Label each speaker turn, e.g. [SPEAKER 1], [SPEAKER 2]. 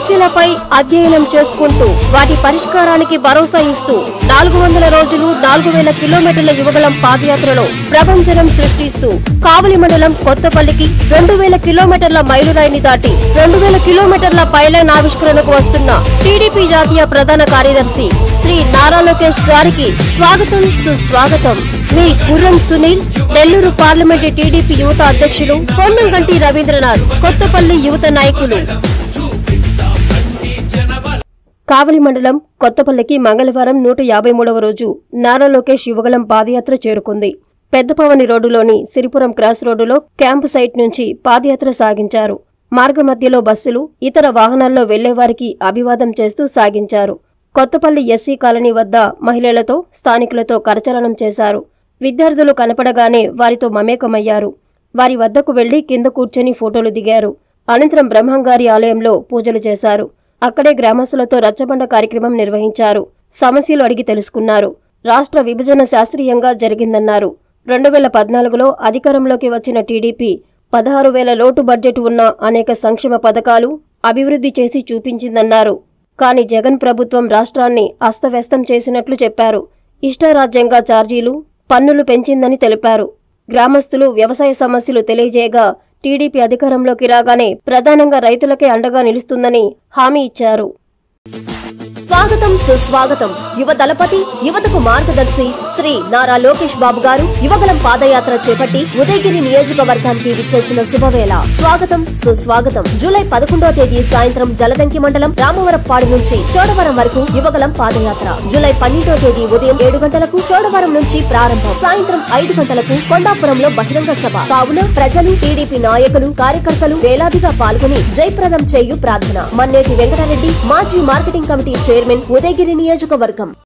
[SPEAKER 1] సమస్యలపై అధ్యయనం చేసుకుంటూ వాటి పరిష్కారానికి భరోసా ఇస్తూ నాలుగు వందల రోజులు నాలుగు వేల కిలోమీటర్ల యువగలం పాదయాత్రలో ప్రభంజనం సృష్టిస్తూ కావలి మండలం కొత్తపల్లికి రెండు వేల కిలోమీటర్ల మైలురాయిని దాటి రెండు వేల కిలోమీటర్ల పైలైన్ ఆవిష్కరణకు వస్తున్న టీడీపీ జాతీయ ప్రధాన కార్యదర్శి శ్రీ నారా లోకేష్ గారికి స్వాగతం సుస్వాగతం మీ గుర్రం సునీల్ నెల్లూరు పార్లమెంటు టీడీపీ యువత అధ్యక్షులు పొన్నంగంటి రవీంద్రనాథ్ కొత్తపల్లి యువత నాయకులు కావలి మండలం కొత్తపల్లికి మంగళవారం నూట యాభై మూడవ రోజు నారా లోకేష్ యువగలం పాదయాత్ర చేరుకుంది పెద్దపవని రోడ్డులోని సిరిపురం క్రాస్ రోడ్డులో క్యాంపు సైట్ నుంచి పాదయాత్ర సాగించారు మార్గమధ్యలో బస్సులు ఇతర వాహనాల్లో వెళ్లేవారికి అభివాదం చేస్తూ సాగించారు కొత్తపల్లి ఎస్సీ కాలనీ వద్ద మహిళలతో స్థానికులతో కరచలనం చేశారు విద్యార్థులు కనపడగానే వారితో మమేకమయ్యారు వారి వద్దకు వెళ్లి కింద కూర్చొని ఫోటోలు దిగారు అనంతరం బ్రహ్మంగారి ఆలయంలో పూజలు చేశారు అక్కడే గ్రామస్తులతో రచ్చబండ కార్యక్రమం నిర్వహించారు సమస్యలు అడిగి తెలుసుకున్నారు రాష్ట్ర విభజన శాస్త్రీయంగా జరిగిందన్నారు రెండు వేల పద్నాలుగులో అధికారంలోకి వచ్చిన టీడీపీ పదహారు వేల లోటు బడ్జెట్ ఉన్న అనేక సంక్షేమ పథకాలు అభివృద్ధి చేసి చూపించిందన్నారు కాని జగన్ ప్రభుత్వం రాష్ట్రాన్ని అస్తవ్యస్తం చేసినట్లు చెప్పారు ఇష్టారాజ్యంగా ఛార్జీలు పన్నులు పెంచిందని తెలిపారు గ్రామస్తులు వ్యవసాయ సమస్యలు తెలియజేయగా టీడీపీ అధికారంలోకి రాగానే ప్రధానంగా రైతులకే అండగా నిలుస్తుందని హామీ ఇచ్చారు స్వాగతం సుస్వాగతం యువ దళపతి యువతకు మార్గదర్శి శ్రీ నారా లోకేష్ బాబు గారు యువగలం పాదయాత్ర చేపట్టి ఉదయగిరి నియోజకవర్గానికి విచ్చేసిన శుభవేళ స్వాగతం సుస్వాగతం జూలై పదకొండో తేదీ సాయంత్రం జలదంకి మండలం రామవరపాడు నుంచి చోడవరం వరకు యువగలం పాదయాత్ర జూలై పన్నెండో తేదీ ఉదయం ఏడు గంటలకు చోడవరం నుంచి ప్రారంభం సాయంత్రం ఐదు గంటలకు కొండాపురంలో బహిరంగ సభ కావున ప్రజలు టీడీపీ నాయకులు కార్యకర్తలు వేలాదిగా పాల్గొని జయప్రదం చేయు ప్రార్థన మన్నేటి వెంకటరెడ్డి మాజీ మార్కెటింగ్ కమిటీ చైర్మన్ ఉదయగిరి నియోజకవర్గం